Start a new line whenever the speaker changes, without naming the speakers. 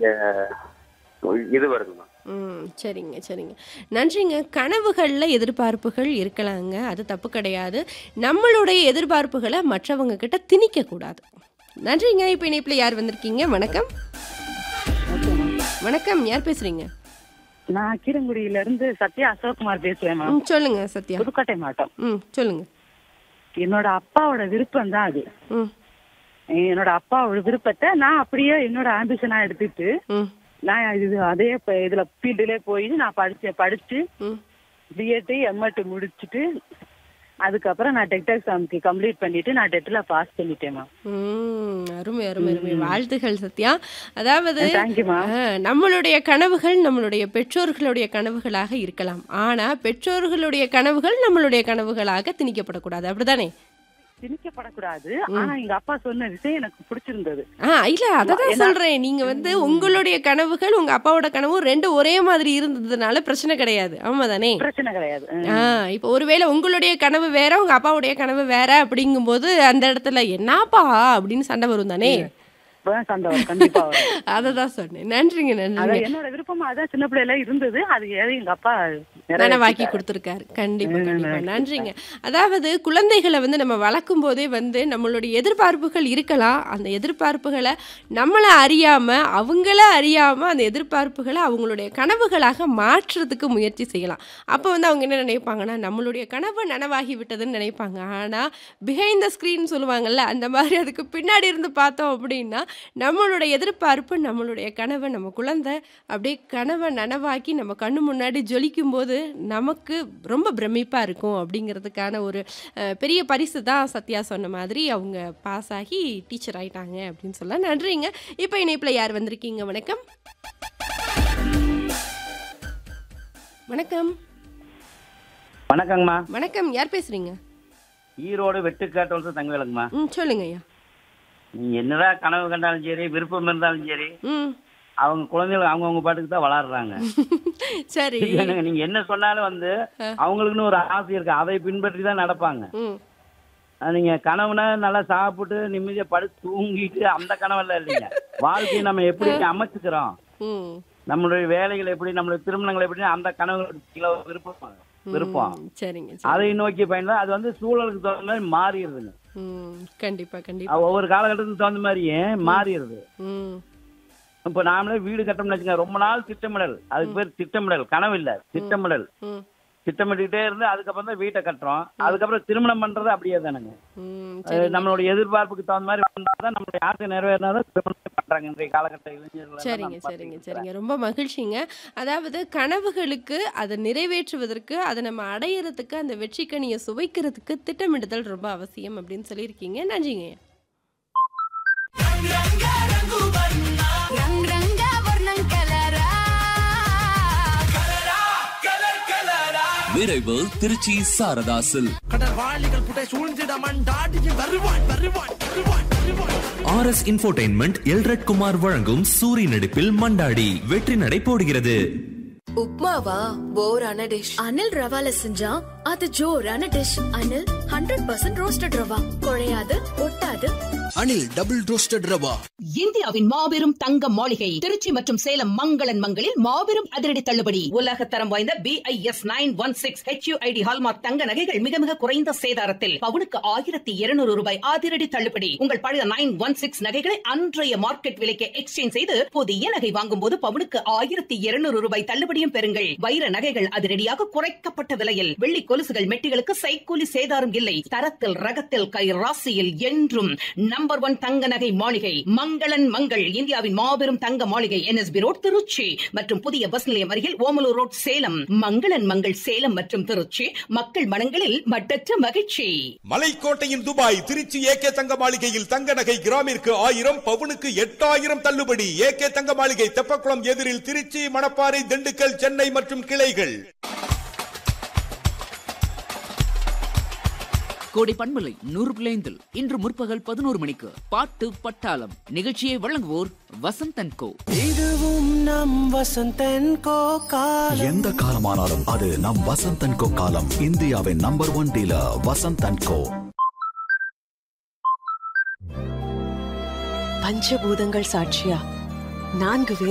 அஹ், இது வருதுமா
ம் சரிங்க சரிங்க நன்றிங்க கனவுகளில் எதிர்பார்ப்புகள் இருக்கலாங்க அது தப்பு கிடையாது நம்மளுடைய எதிர்பார்ப்புகளை மற்றவங்க கிட்ட திணிக்கக்கூடாது நன்றிங்க இப்போ இணைப்பில் யார் வந்திருக்கீங்க வணக்கம் வணக்கம் யார் பேசுறீங்க
நான் கீரங்குடியில இருந்து சத்யா அசோக்குமார் பேசுறேன் மேம்
ம் சொல்லுங்க சத்யா
புதுக்கோட்டை மாவட்டம்
ம் சொல்லுங்க
என்னோட அப்பாவோட விருப்பம் தான் அது
ம்
என்னோட அப்பாவோட விருப்பத்தை நான் அப்படியே என்னோட ஆம்பிஷனா எடுத்துட்டு
ம்
நான் இது அதே இப்ப இதுல ஃபீல்டுலே போய் நான் படிச்சேன் படிச்சு
ம்
பிஎட் எம்எட் முடிச்சுட்டு அதுக்கப்புறம் நான் டெட் எக்ஸாமுக்கு கம்ப்ளீட் பண்ணிட்டு நான் டெட்ல பாஸ் பண்ணிட்டேன் மேம்
ம், அருமை அருமை அருமை வாழ்த்துகள் சத்யா அதாவது
தேங்க்யூ மேம்
ஆ, நம்மளுடைய கனவுகள் நம்மளுடைய பெற்றோர்களுடைய கனவுகளாக இருக்கலாம் ஆனா பெற்றோர்களுடைய கனவுகள் நம்மளுடைய கனவுகளாக திணிக்கப்படக்கூடாது அப்படிதானே
திணிக்கப்படக்கூடாது ஆனா எங்க அப்பா சொன்ன விஷயம் எனக்கு பிடிச்சிருந்தது
ஆ இல்ல அததான் சொல்றேன் நீங்க வந்து உங்களுடைய கனவுகள் உங்க அப்பாவோட கனவும் ரெண்டும் ஒரே மாதிரி இருந்ததுனால பிரச்சனை கிடையாது ஆமா தானே
பிரச்சனை கிடையாது ம்.
ஆ இப்போ ஒருவேளை உங்களுடைய கனவு வேற உங்க அப்பாவுடைய கனவு வேற அப்படிங்கும்போது அந்த இடத்துல என்னப்பா அப்படின்னு சண்டை வரும் தானே
இப்பதான் சண்டை வரும் கண்டிப்பா வரும்
அதை தான் சொன்னேன் நன்றிங்க நன்றிங்க
அதான் என்னோட விருப்பமா அதான் சின்ன பிள்ளைல இருந்தது அது ஏதோ எங்க அப்பா
நனவாக்கி கொடுத்துருக்காரு கண்டிப்பா கண்டிப்பா நன்றிங்க அதாவது குழந்தைகளை வந்து நம்ம வளர்க்கும் போதே வந்து நம்மளுடைய எதிர்பார்ப்புகள் இருக்கலாம் அந்த எதிர்பார்ப்புகளை நம்மளை அறியாம அவங்கள அறியாம அந்த எதிர்பார்ப்புகளை அவங்களுடைய கனவுகளாக மாற்றுறதுக்கு முயற்சி செய்யலாம் அப்போ வந்து அவங்க என்ன நினைப்பாங்கன்னா நம்மளுடைய கனவு நனவாகி விட்டதுன்னு நினைப்பாங்க ஆனா பிஹைண்ட் த ஸ்க்ரீன் சொல்லுவாங்கல்ல அந்த மாதிரி அதுக்கு பின்னாடி இருந்து பார்த்தோம் அப்படின்னா நம்மளுடைய எதிர்பார்ப்பு நம்மளுடைய கனவை நம்ம குழந்தை அப்படியே கனவை நனவாக்கி நம்ம கண்ணு முன்னாடி ஜொலிக்கும் போது நமக்கு ரொம்ப பிரமிப்பாக இருக்கும் அப்படிங்கிறதுக்கான ஒரு அஹ், பெரிய பரிசு தான் சத்யா சொன்ன மாதிரி அவங்க பாஸ் ஆகி டீச்சர் ஆயிட்டாங்க அப்படின்னு சொல்ல நன்றிங்க இப்போ இணைப்பில் யார் வந்திருக்கீங்க வணக்கம் வணக்கம்
வணக்கங்கம்மா
வணக்கம் யார் பேசுறீங்க
ஈரோடு வெட்டுக்காட்டு தங்கவேலுங்கம்மா
ம் சொல்லுங்க ஐயா
நீங்க என்னதான் கனவு கண்டாலும் சரி விருப்பம் இருந்தாலும் சரி
ம்
அவங்க குழந்தைகள் அவங்கவுங்க பாட்டுக்கு தான் வளர்றாங்க
சரி
என்னங்க, நீங்க என்ன சொன்னாலும் வந்து அவங்களுக்குன்னு ஒரு ஆசை இருக்கு அதை பின்பற்றி தான் நடப்பாங்க
ம்
அது நீங்க கனவுனா நல்லா சாப்பிட்டு நிம்மதியா படுத்து தூங்கிட்டு அந்த கனவெல்லாம் இல்லைங்க வாழ்க்கையை நம்ம எப்படி அமைச்சுக்கிறோம்
ம்
நம்மளுடைய வேலைகள் எப்படி நம்மளுடைய திருமணங்கள் எப்படி அந்த கனவுகள் விருப்பம் விருப்பம்
ம், சரிங்க சரி.
அதை நோக்கி பயணம் அது வந்து சூழலுக்கு தகுந்த மாதிரி மாறிடுதுங்க
ம் கண்டிப்பா கண்டிப்பா
அது ஒவ்வொரு காலகட்டத்துக்கு தகுந்த மாதிரியே மாறிடுது
ம்
இப்ப நாமளே வீடு கட்டணும்னு வச்சுங்க ரொம்ப நாள் திட்டமிடல் அதுக்கு பேர் திட்டமிடல் கனவு இல்ல திட்டமிடல்
ம்
திட்டமிட்டுக்கிட்டே இருந்து அதுக்கப்புறம் தான் வீட்டை கட்டுறோம் அதுக்கப்புறம் திருமணம் பண்றது அப்படியே தானுங்க
ம்
அது நம்மளுடைய எதிர்பார்ப்புக்கு தகுந்த மாதிரி வந்தாதான் நம்மளுடைய ஆசை நிறைவேறினாதான் திருமணம் பண்றாங்க இன்றைய காலகட்ட இளைஞர்கள்
சரிங்க சரிங்க சரிங்க ரொம்ப மகிழ்ச்சிங்க அதாவது கனவுகளுக்கு அதை நிறைவேற்றுவதற்கு அதை நம்ம அடையிறதுக்கு அந்த வெற்றிக்கனியை சுவைக்கிறதுக்கு திட்டமிடுதல் ரொம்ப அவசியம் அப்படின்னு சொல்லியிருக்கீங்க நன்றிங்க
రంగ్ రంగా వర్ణం కలరా
விரைவு திருச்சி சாரதாசில்
கடற்வாளிகள் புடை சூழ்ந்திட மண்டாடியும் வருவான் வருவான் வருவான் வருவான்
R S infotainment Elred Kumar வழங்கும் சூரி நடிப்பில் மண்டாடி வெற்றி நடை போடுகிறது
உப்மாவா போரான டிஷ் அனில் ரவால செஞ்சா அது ஜோரான dish Anil hundred percent roasted rava குழையாது ஒட்டாது
அனில் டபுள் ரோஸ்டட் ரவா
இந்தியாவின் மாபெரும் தங்க மாளிகை திருச்சி மற்றும் சேலம் மங்களன் மங்களில் மாபெரும் அதிரடி தள்ளுபடி உலக தரம் வாய்ந்த B I S nine one six HUID hallmark தங்க நகைகள் மிக மிக குறைந்த சேதாரத்தில் பவுனுக்கு ஆயிரத்தி இருநூறு ரூபாய் அதிரடி தள்ளுபடி உங்கள் பழைய நைன் ஒன் சிக்ஸ் நகைகளை அன்றைய மார்க்கெட் விலைக்கு எக்ஸ்சேஞ்ச் செய்து புதிய நகை வாங்கும் போது பவுனுக்கு ஆயிரத்தி இருநூறு ரூபாய் தள்ளுபடியும் பெறுங்கள் வைர நகைகள் அதிரடியாக குறைக்கப்பட்ட விலையில் வெள்ளி கொலுசுகள் மெட்டிகளுக்கு சைக்கூலி சேதாரம் இல்லை தரத்தில் ரகத்தில் கை ராசியில் என்றும் நம்பர் ஒன் தங்க நகை மாளிகை மங்களன் மங்கள் இந்தியாவின் மாபெரும் தங்க மாளிகை என்எஸ்பி ரோட் திருச்சி மற்றும் புதிய பஸ் நிலையம் அருகில் ஓமலூர் ரோட் சேலம் மங்களன் மங்கள் சேலம் மற்றும் திருச்சி மக்கள் மனங்களில் மட்டற்ற மகிழ்ச்சி
மலைக்கோட்டையின் துபாய் திருச்சி ஏகே தங்க மாளிகையில் தங்க நகை கிராமிற்கு ஆயிரம் பவுனுக்கு எட்டாயிரம் தள்ளுபடி ஏகே தங்க மாளிகை தெப்பக்குளம் எதிரில் திருச்சி மணப்பாறை திண்டுக்கல் சென்னை மற்றும் கிளைகள்
கோடி பண்பலை நூறு பிள்ளைந்தில் இன்று முற்பகல் பதினோரு மணிக்கு பாட்டு பட்டாளம் நிகழ்ச்சியை வழங்குவோர் வசந்தன் கோ
இதுவும் நம் வசந்தன் கோ காலம்
எந்த காலமானாலும் அது நம் வசந்தன் கோ காலம் இந்தியாவின் number one dealer Vasanthan co
பஞ்சபூதங்கள் சாட்சியா நான்கு